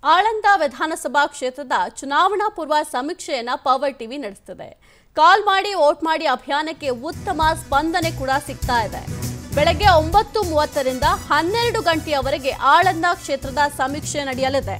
ಆಳಂದ ವಿಧಾನಸಭಾ ಕ್ಷೇತ್ರದ ಚುನಾವಣಾ ಪೂರ್ವ ಸಮೀಕ್ಷೆಯನ್ನ ಪವರ್ ಟಿವಿ ನಡೆಸುತ್ತದೆ ಕಾಲ್ ಮಾಡಿ ವೋಟ್ ಮಾಡಿ ಅಭಿಯಾನಕ್ಕೆ ಉತ್ತಮ ಸ್ಪಂದನೆ ಕೂಡ ಸಿಗ್ತಾ ಇದೆ ಬೆಳಗ್ಗೆ ಒಂಬತ್ತು ಮೂವತ್ತರಿಂದ ಹನ್ನೆರಡು ಗಂಟೆಯವರೆಗೆ ಆಳಂದ ಕ್ಷೇತ್ರದ ಸಮೀಕ್ಷೆ ನಡೆಯಲಿದೆ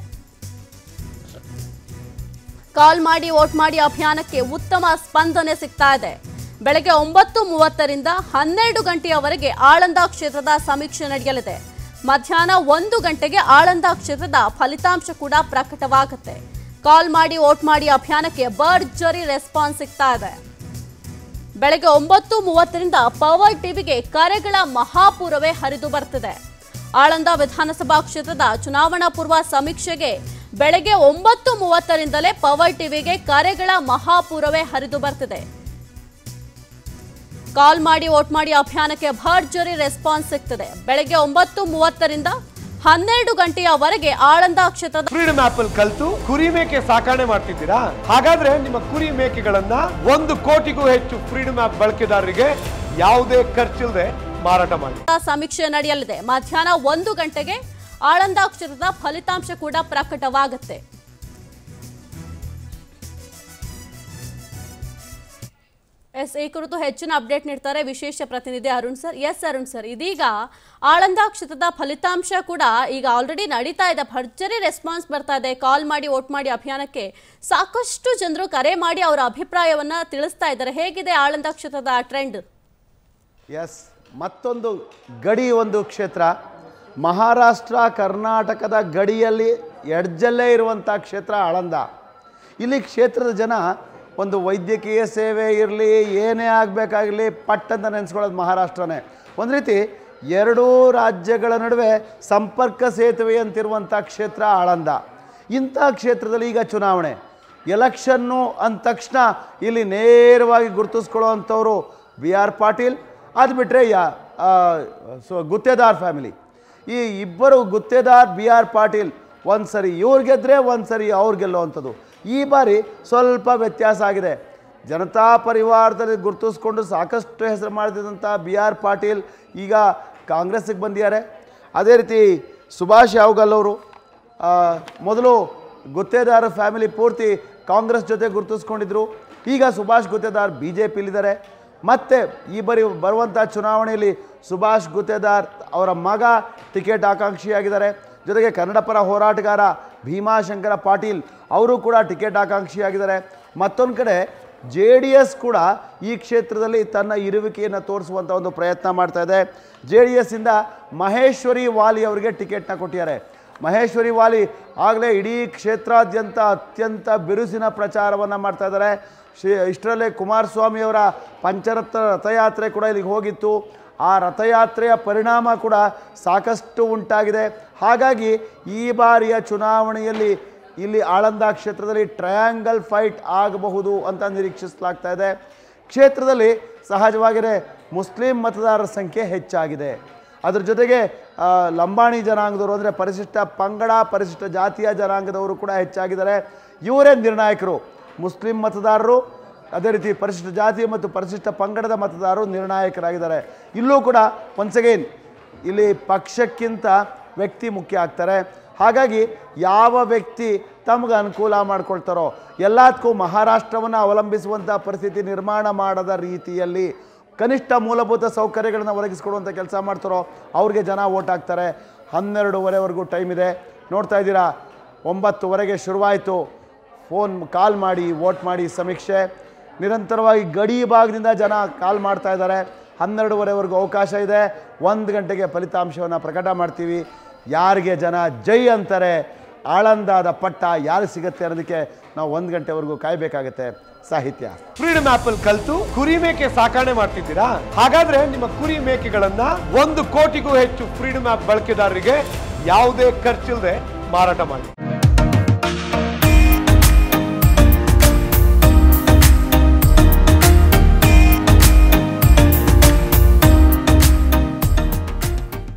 ಕಾಲ್ ಮಾಡಿ ವೋಟ್ ಮಾಡಿ ಅಭಿಯಾನಕ್ಕೆ ಉತ್ತಮ ಸ್ಪಂದನೆ ಸಿಗ್ತಾ ಇದೆ ಬೆಳಗ್ಗೆ ಒಂಬತ್ತು ಮೂವತ್ತರಿಂದ ಹನ್ನೆರಡು ಗಂಟೆಯವರೆಗೆ ಆಳಂದ ಕ್ಷೇತ್ರದ ಸಮೀಕ್ಷೆ ನಡೆಯಲಿದೆ ಮಧ್ಯಾಹ್ನ ಒಂದು ಗಂಟೆಗೆ ಆಳಂದ ಕ್ಷೇತ್ರದ ಫಲಿತಾಂಶ ಕೂಡ ಪ್ರಕಟವಾಗುತ್ತೆ ಕಾಲ್ ಮಾಡಿ ವೋಟ್ ಮಾಡಿ ಅಭಿಯಾನಕ್ಕೆ ಭರ್ಜರಿ ರೆಸ್ಪಾನ್ಸ್ ಸಿಗ್ತಾ ಇದೆ ಬೆಳಗ್ಗೆ ಒಂಬತ್ತು ಮೂವತ್ತರಿಂದ ಪವರ್ ಟಿವಿಗೆ ಕರೆಗಳ ಮಹಾಪೂರವೇ ಹರಿದು ಬರ್ತಿದೆ ಆಳಂದ ವಿಧಾನಸಭಾ ಕ್ಷೇತ್ರದ ಚುನಾವಣಾ ಪೂರ್ವ ಸಮೀಕ್ಷೆಗೆ ಬೆಳಗ್ಗೆ ಒಂಬತ್ತು ಮೂವತ್ತರಿಂದಲೇ ಪವರ್ ಟಿವಿಗೆ ಕರೆಗಳ ಮಹಾಪೂರವೇ ಹರಿದು ಬರ್ತಿದೆ ಕಾಲ್ ಮಾಡಿ ವೋಟ್ ಮಾಡಿ ಅಭಿಯಾನಕ್ಕೆ ಭರ್ಜರಿ ರೆಸ್ಪಾನ್ಸ್ ಸಿಗ್ತದೆ ಬೆಳಗ್ಗೆ ಒಂಬತ್ತು ಮೂವತ್ತರಿಂದ ಹನ್ನೆರಡು ಗಂಟೆಯವರೆಗೆ ಆಳಂದ ಕ್ಷೇತ್ರದ ಫ್ರೀಡಮ್ ಆಪ್ ಅಲ್ಲಿ ಕಲ್ತು ಕುರಿ ಮೇಕೆ ಸಾಕಣೆ ಮಾಡ್ತಿದ್ದೀರಾ ಹಾಗಾದ್ರೆ ನಿಮ್ಮ ಕುರಿ ಮೇಕೆಗಳನ್ನ ಒಂದು ಕೋಟಿಗೂ ಹೆಚ್ಚು ಫ್ರೀಡಮ್ ಆಪ್ ಬಳಕೆದಾರರಿಗೆ ಯಾವುದೇ ಖರ್ಚಿಲ್ಲದೆ ಮಾರಾಟ ಮಾಡಿ ಸಮೀಕ್ಷೆ ನಡೆಯಲಿದೆ ಮಧ್ಯಾಹ್ನ ಒಂದು ಗಂಟೆಗೆ ಆಳಂದ ಕ್ಷೇತ್ರದ ಫಲಿತಾಂಶ ಕೂಡ ಪ್ರಕಟವಾಗುತ್ತೆ ಎಸ್ ಈ ಕುರಿತು ಹೆಚ್ಚಿನ ಅಪ್ಡೇಟ್ ನೀಡ್ತಾರೆ ವಿಶೇಷ ಪ್ರತಿನಿಧಿ Arun sir yes Arun sir ಇದೀಗ ಆಳಂದ ಕ್ಷೇತ್ರದ ಫಲಿತಾಂಶ ಕೂಡ ಈಗ ಆಲ್ರೆಡಿ ನಡೀತಾ ಇದೆ ಭರ್ಜರಿ ರೆಸ್ಪಾನ್ಸ್ ಬರ್ತಾ ಇದೆ ಕಾಲ್ ಮಾಡಿ ವೋಟ್ ಮಾಡಿ ಅಭಿಯಾನಕ್ಕೆ ಸಾಕಷ್ಟು ಜನರು ಕರೆ ಮಾಡಿ ಅವರ ಅಭಿಪ್ರಾಯವನ್ನ ತಿಳಿಸ್ತಾ ಇದ್ದಾರೆ ಹೇಗಿದೆ ಆಳಂದ ಕ್ಷೇತ್ರದ ಟ್ರೆಂಡ್ ಎಸ್ ಮತ್ತೊಂದು ಗಡಿ ಒಂದು ಕ್ಷೇತ್ರ ಮಹಾರಾಷ್ಟ್ರ ಕರ್ನಾಟಕದ ಗಡಿಯಲ್ಲಿ ಎಡ್ಜಲ್ಲೇ ಇರುವಂಥ ಕ್ಷೇತ್ರ ಆಳಂದ ಇಲ್ಲಿ ಕ್ಷೇತ್ರದ ಜನ ಒಂದು ವೈದ್ಯಕೀಯ ಸೇವೆ ಇರಲಿ ಏನೇ ಆಗಬೇಕಾಗಲಿ ಪಟ್ ಅಂತ ನೆನೆಸ್ಕೊಳ್ಳೋದು ಮಹಾರಾಷ್ಟ್ರನೇ ಒಂದು ರೀತಿ ಎರಡೂ ರಾಜ್ಯಗಳ ನಡುವೆ ಸಂಪರ್ಕ ಸೇತುವೆ ಅಂತಿರುವಂಥ ಕ್ಷೇತ್ರ ಆಳಂದ ಇಂಥ ಕ್ಷೇತ್ರದಲ್ಲಿ ಈಗ ಚುನಾವಣೆ ಎಲೆಕ್ಷನ್ನು ಅಂದ ತಕ್ಷಣ ಇಲ್ಲಿ ನೇರವಾಗಿ ಗುರುತಿಸ್ಕೊಳ್ಳುವಂಥವ್ರು ಬಿ ಆರ್ ಪಾಟೀಲ್ ಅದು ಬಿಟ್ಟರೆ ಯಾ ಆ, ಸೊ ಗುತ್ತೇದಾರ್ ಫ್ಯಾಮಿಲಿ ಈ ಇಬ್ಬರು ಗುತ್ತೇದಾರ್ ಬಿ ಆರ್ ಪಾಟೀಲ್ ಒಂದು ಸರಿ ಇವ್ರು ಗೆದ್ದರೆ ಒಂದು ಸರಿ ಅವ್ರು ಗೆಲ್ಲುವಂಥದ್ದು ಈ ಬಾರಿ ಸ್ವಲ್ಪ ವ್ಯತ್ಯಾಸ ಆಗಿದೆ ಜನತಾ ಪರಿವಾರದಲ್ಲಿ ಗುರುತಿಸ್ಕೊಂಡು ಸಾಕಷ್ಟು ಹೆಸರು ಮಾಡಿದಂಥ ಬಿ ಆರ್ ಪಾಟೀಲ್ ಈಗ ಕಾಂಗ್ರೆಸ್ಸಿಗೆ ಬಂದಿದ್ದಾರೆ ಅದೇ ರೀತಿ ಸುಭಾಷ್ ಯಾವಗಲ್ ಅವರು ಆ, ಮೊದಲು ಗುತ್ತೇದಾರ ಫ್ಯಾಮಿಲಿ ಪೂರ್ತಿ ಕಾಂಗ್ರೆಸ್ ಜೊತೆ ಗುರುತಿಸ್ಕೊಂಡಿದ್ರು ಈಗ ಸುಭಾಷ್ ಗುತ್ತೇದಾರ್ ಬಿ ಜೆ ಪಿಲಿದ್ದಾರೆ ಮತ್ತೆ ಈ ಬರಿ ಬರುವಂಥ ಚುನಾವಣೆಯಲ್ಲಿ ಸುಭಾಷ್ ಗುತ್ತೇದಾರ್ ಅವರ ಮಗ ಟಿಕೆಟ್ ಆಕಾಂಕ್ಷಿಯಾಗಿದ್ದಾರೆ ಜೊತೆಗೆ ಕನ್ನಡ ಪರ ಹೋರಾಟಗಾರ ಭೀಮಾಶಂಕರ ಪಾಟೀಲ್ ಅವರು ಕೂಡ ಟಿಕೆಟ್ ಆಕಾಂಕ್ಷಿಯಾಗಿದ್ದಾರೆ ಮತ್ತೊಂದು ಕಡೆ ಜೆ ಡಿ ಎಸ್ ಕೂಡ ಈ ಕ್ಷೇತ್ರದಲ್ಲಿ ತನ್ನ ಇರುವಿಕೆಯನ್ನು ತೋರಿಸುವಂಥ ಒಂದು ಪ್ರಯತ್ನ ಮಾಡ್ತಾ ಇದೆ ಜೆ ಡಿ ಎಸ್ಸಿಂದ ಮಹೇಶ್ವರಿ ವಾಲಿ ಅವರಿಗೆ ಟಿಕೆಟ್ನ ಕೊಟ್ಟಿದ್ದಾರೆ ಮಹೇಶ್ವರಿ ವಾಲಿ ಆಗಲೇ ಇಡೀ ಕ್ಷೇತ್ರಾದ್ಯಂತ ಅತ್ಯಂತ ಬಿರುಸಿನ ಪ್ರಚಾರವನ್ನು ಮಾಡ್ತಾ ಇದ್ದಾರೆ ಶ್ರೀ ಇಷ್ಟರಲ್ಲೇ ಕುಮಾರಸ್ವಾಮಿಯವರ ಪಂಚರತ್ನ ರಥಯಾತ್ರೆ ಕೂಡ ಇಲ್ಲಿಗೆ ಹೋಗಿತ್ತು ಆ ರಥಯಾತ್ರೆಯ ಪರಿಣಾಮ ಕೂಡ ಸಾಕಷ್ಟು ಉಂಟಾಗಿದೆ ಹಾಗಾಗಿ ಈ ಬಾರಿಯ ಚುನಾವಣೆಯಲ್ಲಿ ಇಲ್ಲಿ ಆಳಂದ ಕ್ಷೇತ್ರದಲ್ಲಿ ಟ್ರಯಾಂಗಲ್ ಫೈಟ್ ಆಗಬಹುದು ಅಂತ ನಿರೀಕ್ಷಿಸಲಾಗ್ತಾ ಇದೆ ಕ್ಷೇತ್ರದಲ್ಲಿ ಸಹಜವಾಗಿಯೇ ಮುಸ್ಲಿಂ ಮತದಾರರ ಸಂಖ್ಯೆ ಹೆಚ್ಚಾಗಿದೆ ಅದ್ರ ಜೊತೆಗೆ ಆ, ಲಂಬಾಣಿ ಜನಾಂಗದವರು ಅಂದರೆ ಪರಿಶಿಷ್ಟ ಪಂಗಡ ಪರಿಶಿಷ್ಟ ಜಾತಿಯ ಜನಾಂಗದವರು ಕೂಡ ಹೆಚ್ಚಾಗಿದ್ದಾರೆ ಇವರೇ ನಿರ್ಣಾಯಕರು ಮುಸ್ಲಿಂ ಮತದಾರರು ಅದೇ ರೀತಿ ಪರಿಶಿಷ್ಟ ಜಾತಿ ಮತ್ತು ಪರಿಶಿಷ್ಟ ಪಂಗಡದ ಮತದಾರರು ನಿರ್ಣಾಯಕರಾಗಿದ್ದಾರೆ ಇಲ್ಲೂ ಕೂಡ ಒನ್ಸ್ ಅಗೈನ್ ಇಲ್ಲಿ ಪಕ್ಷಕ್ಕಿಂತ ವ್ಯಕ್ತಿ ಮುಖ್ಯ ಆಗ್ತಾರೆ ಹಾಗಾಗಿ ಯಾವ ವ್ಯಕ್ತಿ ತಮಗೆ ಅನುಕೂಲ ಮಾಡ್ಕೊಳ್ತಾರೋ ಎಲ್ಲದಕ್ಕೂ ಮಹಾರಾಷ್ಟ್ರವನ್ನು ಅವಲಂಬಿಸುವಂಥ ಪರಿಸ್ಥಿತಿ ನಿರ್ಮಾಣ ಮಾಡದ ರೀತಿಯಲ್ಲಿ ಕನಿಷ್ಠ ಮೂಲಭೂತ ಸೌಕರ್ಯಗಳನ್ನು ಒದಗಿಸ್ಕೊಡುವಂಥ ಕೆಲಸ ಮಾಡ್ತಾರೋ ಅವ್ರಿಗೆ ಜನ ಓಟ್ ಹಾಕ್ತಾರೆ ಹನ್ನೆರಡೂವರೆವರೆಗೂ ಟೈಮ್ ಇದೆ ನೋಡ್ತಾ ಇದ್ದೀರಾ ಒಂಬತ್ತುವರೆಗೆ ಶುರುವಾಯಿತು ಫೋನ್ ಕಾಲ್ ಮಾಡಿ ವೋಟ್ ಮಾಡಿ ಸಮೀಕ್ಷೆ ನಿರಂತರವಾಗಿ ಗಡಿ ಭಾಗದಿಂದ ಜನ ಕಾಲ್ ಮಾಡ್ತಾ ಇದ್ದಾರೆ ಹನ್ನೆರಡುವರೆವರೆಗೂ ಅವಕಾಶ ಇದೆ ಒಂದು ಗಂಟೆಗೆ ಫಲಿತಾಂಶವನ್ನು ಪ್ರಕಟ ಮಾಡ್ತೀವಿ ಯಾರಿಗೆ ಜನ ಜೈ ಅಂತಾರೆ ಆಳಂದಾದ ಪಟ್ಟ ಯಾರು ಸಿಗುತ್ತೆ ಅನ್ನೋದಕ್ಕೆ ನಾವು ಒಂದು ಗಂಟೆವರೆಗೂ ಕಾಯಬೇಕಾಗತ್ತೆ ಸಾಹಿತ್ಯ ಫ್ರೀಡಮ್ ಆಪ್ ಅಲ್ಲಿ ಕಲ್ತು ಕುರಿ ಮೇಕೆ ಸಾಕಣೆ ಮಾಡ್ತಿದ್ದೀರಾ ಹಾಗಾದ್ರೆ ನಿಮ್ಮ ಕುರಿ ಮೇಕೆಗಳನ್ನ ಒಂದು ಕೋಟಿಗೂ ಹೆಚ್ಚು ಫ್ರೀಡಮ್ ಆಪ್ ಬಳಕೆದಾರರಿಗೆ ಯಾವುದೇ ಖರ್ಚಿಲ್ಲದೆ ಮಾರಾಟ ಮಾಡಿ